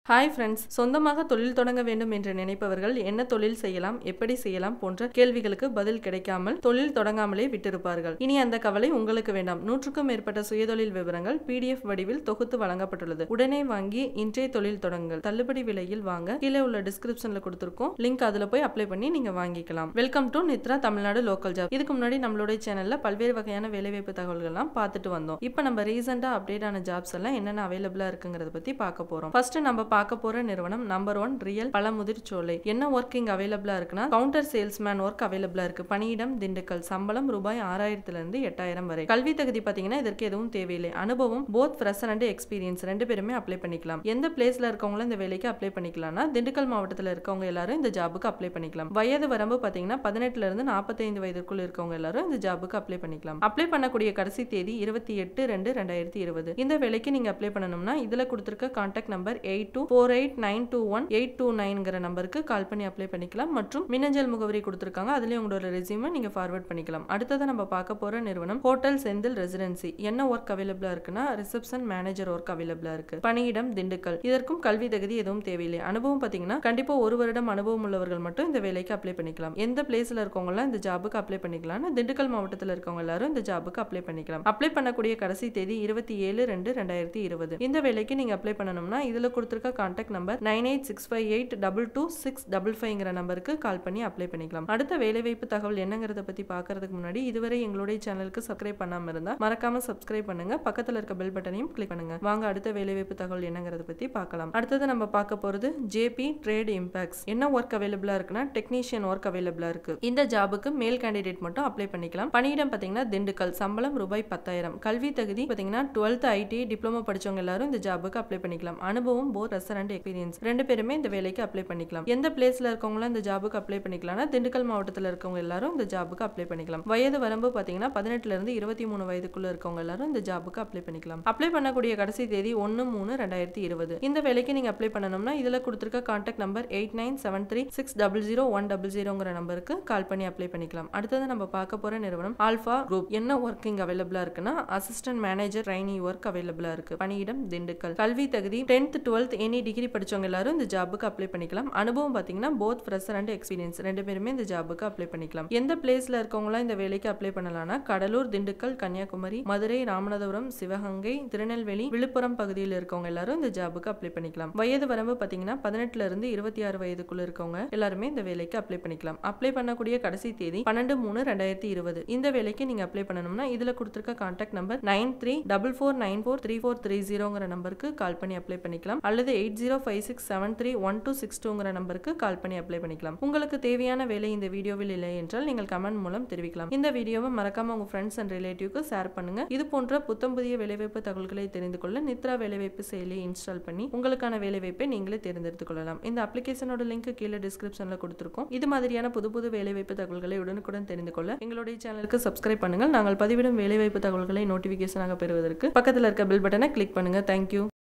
hi friends சொந்தமாக தொழில் தொடங்க வேண்டும் என்று நினைப்பவர்கள் என்ன தொழில் செய்யலாம் எப்படி செய்யலாம் போன்ற கேள்விகளுக்கு பதில் கிடைக்காமல் தொழில் தொடங்காமலே விட்டிருப்பார்கள் இனி அந்த கவலை உங்களுக்கு வேண்டாம் நூற்றுக்கும் மேற்பட்ட சுயதொழில் விவரங்கள் பிடிஎஃப் வடிவில் தொகுத்து வழங்கப்பட்டுள்ளது உடனே வாங்கி இன்றைய தொழில் தொடங்குங்கள் தள்ளுபடி விலையில் வாங்க கீழே உள்ள டிஸ்கிரிப்ஷன்ல கொடுத்துருக்கோம் லிங்க் அதுல போய் அப்ளை பண்ணி நீங்க வாங்கிக்கலாம் welcome to Nithra Tamil Nadu local job இதுக்கு முன்னாடி நம்மளுடைய சேனல்ல பல்வேறு வகையான வேலைவாய்ப்பு தகவல்கள்லாம் பார்த்துட்டு வந்தோம் இப்போ நம்ம ரீசெண்டா அப்டேட் ஆன ஜாப்ஸ் எல்லாம் என்னென்ன அவைலபிளா இருக்குங்கிறத பத்தி பார்க்க போறோம் ஃபர்ஸ்ட் நம்ம பார்க்க போற நிறுவனம் நம்பர் ஒன் ரியல் பழமுதிர் சோலை என்ன ஒர்க்கிங் அவைலபிளா இருக்குன்னா கவுண்டர் சேல்ஸ்மேன் ஒர்க் அவைலபிளா இருக்கு பணியிடம் திண்டுக்கல் சம்பளம் ரூபாய் ஆறாயிரத்துல இருந்து எட்டாயிரம் வரை கல்வி தகுதி பாத்தீங்கன்னா இதற்கு எதுவும் தேவையில்லை அனுபவம் போத் ஃப்ரெஷர் அண்ட் எக்ஸ்பீரியன்ஸ் ரெண்டு பேருமே அப்ளை பண்ணிக்கலாம் எந்த பிளேஸ்ல இருக்கவங்களும் இந்த வேலைக்கு அப்ளை பண்ணிக்கலாம்னா திண்டுக்கல் மாவட்டத்தில் இருக்கவங்க எல்லாரும் இந்த ஜாபுக்கு அப்ளை பண்ணிக்கலாம் வயது வரம்பு பாத்தீங்கன்னா பதினெட்டுல இருந்து நாற்பத்தைந்து வயதுக்குள் இருக்கவங்க எல்லாரும் இந்த ஜாபுக்கு அப்ளை பண்ணிக்கலாம் அப்ளை பண்ணக்கூடிய கடைசி தேதி இருபத்தி எட்டு ரெண்டு ரெண்டாயிரத்தி இருபது இந்த வேலைக்கு நீங்க அப்ளை பண்ணணும்னா இதுல கொடுத்திருக்க contact number eight two four eight nine two one eight two நைன்கிற நம்பருக்கு கால் பண்ணி அப்ளை பண்ணிக்கலாம் மற்றும் மின்னஞ்சல் முகவரி கொடுத்திருக்காங்க அதுலயும் உங்களோட ரெசியூமை நீங்க ஃபார்வர்ட் பண்ணிக்கலாம் அடுத்தது நம்ம பார்க்க போற நிறுவனம் ஹோட்டல் செந்தில் ரெசிடென்சி என்ன ஒர்க் அவைலபிளா இருக்குன்னா ரிசப்ஷன் மேனேஜர் ஒர்க் அவைலபிளா இருக்கு பணியிடம் திண்டுக்கல் இதற்கும் கல்வி தகுதி எதுவும் தேவையில்லை அனுபவம் பாத்தீங்கன்னா கண்டிப்பா ஒரு வருடம் அனுபவம் உள்ளவர்கள் மட்டும் இந்த வேலைக்கு அப்ளை பண்ணிக்கலாம் எந்த பிளேஸ்ல இருக்கவங்கலாம் இந்த ஜாபுக்கு அப்ளை பண்ணிக்கலாம்னு திண்டுக்கல் மாவட்டத்தில் இருக்கவங்க எல்லாரும் இந்த ஜாபுக்கு அப்ளை பண்ணிக்கலாம் அப்ளை பண்ணக்கூடிய கடைசி தேதி இருபத்தி ஏழு ரெண்டு ரெண்டாயிரத்தி இருபது இந்த வேலைக்கு நீங்க அப்ளை பண்ணணும்னா இதுல கொடுத்திருக்க contact number nine eight six five eight double two six double ஃபைவ்ங்கிற நம்பருக்கு கால் பண்ணி அப்ளை பண்ணிக்கலாம் அடுத்த வேலைவாய்ப்பு தகவல் என்னங்கிறத பத்தி பார்க்கறதுக்கு முன்னாடி இதுவரை எங்களுடைய சேனலுக்கு சப்ஸ்கிரைப் பண்ணாம இருந்தா மறக்காம சப்ஸ்கிரைப் பண்ணுங்க பக்கத்துல இருக்க பெல் பட்டனையும் கிளிக் பண்ணுங்க வாங்க அடுத்த வேலைவாய்ப்பு தகவல் என்னங்கிறத பத்தி பார்க்கலாம் அடுத்தது நம்ம பார்க்க போறது ஜேபி ட்ரேட் இம்பாக்ட்ஸ் என்ன ஒர்க் அவைலபிளா இருக்குன்னா டெக்னீஷியன் ஒர்க் அவைலபிளா இருக்கு இந்த ஜாபுக்கு மேல் கேண்டிடேட் மட்டும் அப்ளை பண்ணிக்கலாம் பணியிடம் பாத்தீங்கன்னா திண்டுக்கல் சம்பளம் ரூபாய் பத்தாயிரம் கல்வி தகுதி பாத்தீங்கன்னா டுவெல்த் ஐடி டிப்ளமோ படிச்சவங்க எல்லாரும் இந்த ஜாபுக்கு அப்ளை பண்ணிக்கலாம் அனுபவம் போர் ரெஸ்டாரண்ட் எக்ஸ்பீரியன்ஸ் ரெண்டு பேருமே இந்த வேலைக்கு அப்ளை பண்ணிக்கலாம் எந்த பிளேஸ்ல இருக்கவங்களும் இந்த ஜாபுக்கு அப்ளை பண்ணிக்கலாம்னா திண்டுக்கல் மாவட்டத்தில் இருக்கவங்க எல்லாரும் இந்த ஜாபுக்கு அப்ளை பண்ணிக்கலாம் வயது வரம்பு பாத்தீங்கன்னா பதினெட்டுல இருந்து இருபத்தி மூணு வயதுக்குள்ள இருக்கவங்க எல்லாரும் இந்த ஜாபுக்கு அப்ளை பண்ணிக்கலாம் அப்ளை பண்ணக்கூடிய கடைசி தேதி ஒன்னு மூணு ரெண்டாயிரத்தி இருபது இந்த வேலைக்கு நீங்க அப்ளை பண்ணணும்னா இதுல கொடுத்திருக்க contact number eight nine seven three six double zero one double ஜீரோங்கிற நம்பருக்கு கால் பண்ணி அப்ளை பண்ணிக்கலாம் அடுத்தது நம்ம பார்க்க போற நிறுவனம் ஆல்ஃபா குரூப் என்ன ஒர்க்கிங் அவைலபிளா இருக்குன்னா அசிஸ்டன்ட் மேனேஜர் ட்ரைனி ஒர்க் அவைலபிளா இருக்கு பணியிடம் திண்டுக்கல் கல்வி தகுதி டென்த் டுவெல்த் எனி டிகிரி படிச்சவங்க எல்லாரும் இந்த ஜாபுக்கு அப்ளை பண்ணிக்கலாம் அனுபவம் பாத்தீங்கன்னா போத் ஃப்ரெஷர் அண்ட் எக்ஸ்பீரியன்ஸ் ரெண்டு பேருமே இந்த ஜாபுக்கு அப்ளை பண்ணிக்கலாம் எந்த பிளேஸ்ல இருக்கவங்களாம் இந்த வேலைக்கு அப்ளை பண்ணலாம்னா கடலூர் திண்டுக்கல் கன்னியாகுமரி மதுரை ராமநாதபுரம் சிவகங்கை திருநெல்வேலி விழுப்புரம் பகுதியில் இருக்கவங்க எல்லாரும் இந்த ஜாபுக்கு அப்ளை பண்ணிக்கலாம் வயது வரம்பு பாத்தீங்கன்னா பதினெட்டுல இருந்து இருபத்தி ஆறு வயதுக்குள்ள இருக்கவங்க எல்லாருமே இந்த வேலைக்கு அப்ளை பண்ணிக்கலாம் அப்ளை பண்ணக்கூடிய கடைசி தேதி பன்னெண்டு மூணு ரெண்டாயிரத்தி இருபது இந்த வேலைக்கு நீங்க அப்ளை பண்ணணும்னா இதுல கொடுத்திருக்க contact number nine three double four nine four three four three ஜீரோங்கிற நம்பருக்கு கால் பண்ணி அப்ளை பண்ணிக்கலாம் அல்லது eight zero five six seven three one two six டூங்கிற நம்பருக்கு கால் பண்ணி அப்ளை பண்ணிக்கலாம் உங்களுக்கு தேவையான வேலை இந்த வீடியோவில் இல்லை என்றால் நீங்கள் கமெண்ட் மூலம் தெரிவிக்கலாம் இந்த வீடியோவை மறக்காம உங்க ஃப்ரெண்ட்ஸ் அண்ட் ரிலேட்டிவ்க்கு ஷேர் பண்ணுங்க இது போன்ற புத்தம் புதிய வேலைவாய்ப்பு தகவல்களை தெரிந்து கொள்ள நித்ரா வேலைவாய்ப்பு செயலியை இன்ஸ்டால் பண்ணி உங்களுக்கான வேலைவாய்ப்பை நீங்களே தேர்ந்தெடுத்துக் கொள்ளலாம் இந்த அப்ளிகேஷனோட லிங்க் கீழே டிஸ்கிரிப்ஷன்ல கொடுத்துருக்கோம் இது மாதிரியான புது புது வேலைவாய்ப்பு தகவல்களை உடனுக்குடன் தெரிந்து கொள்ள எங்களுடைய சேனலுக்கு சப்ஸ்கிரைப் பண்ணுங்கள் நாங்கள் பதிவிடும் வேலைவாய்ப்பு தகவல்களை நோட்டிபிகேஷனாக பெறுவதற்கு பக்கத்தில் இருக்க பெல் பட்டனை கிளிக் பண்ணுங்க தேங்க்யூ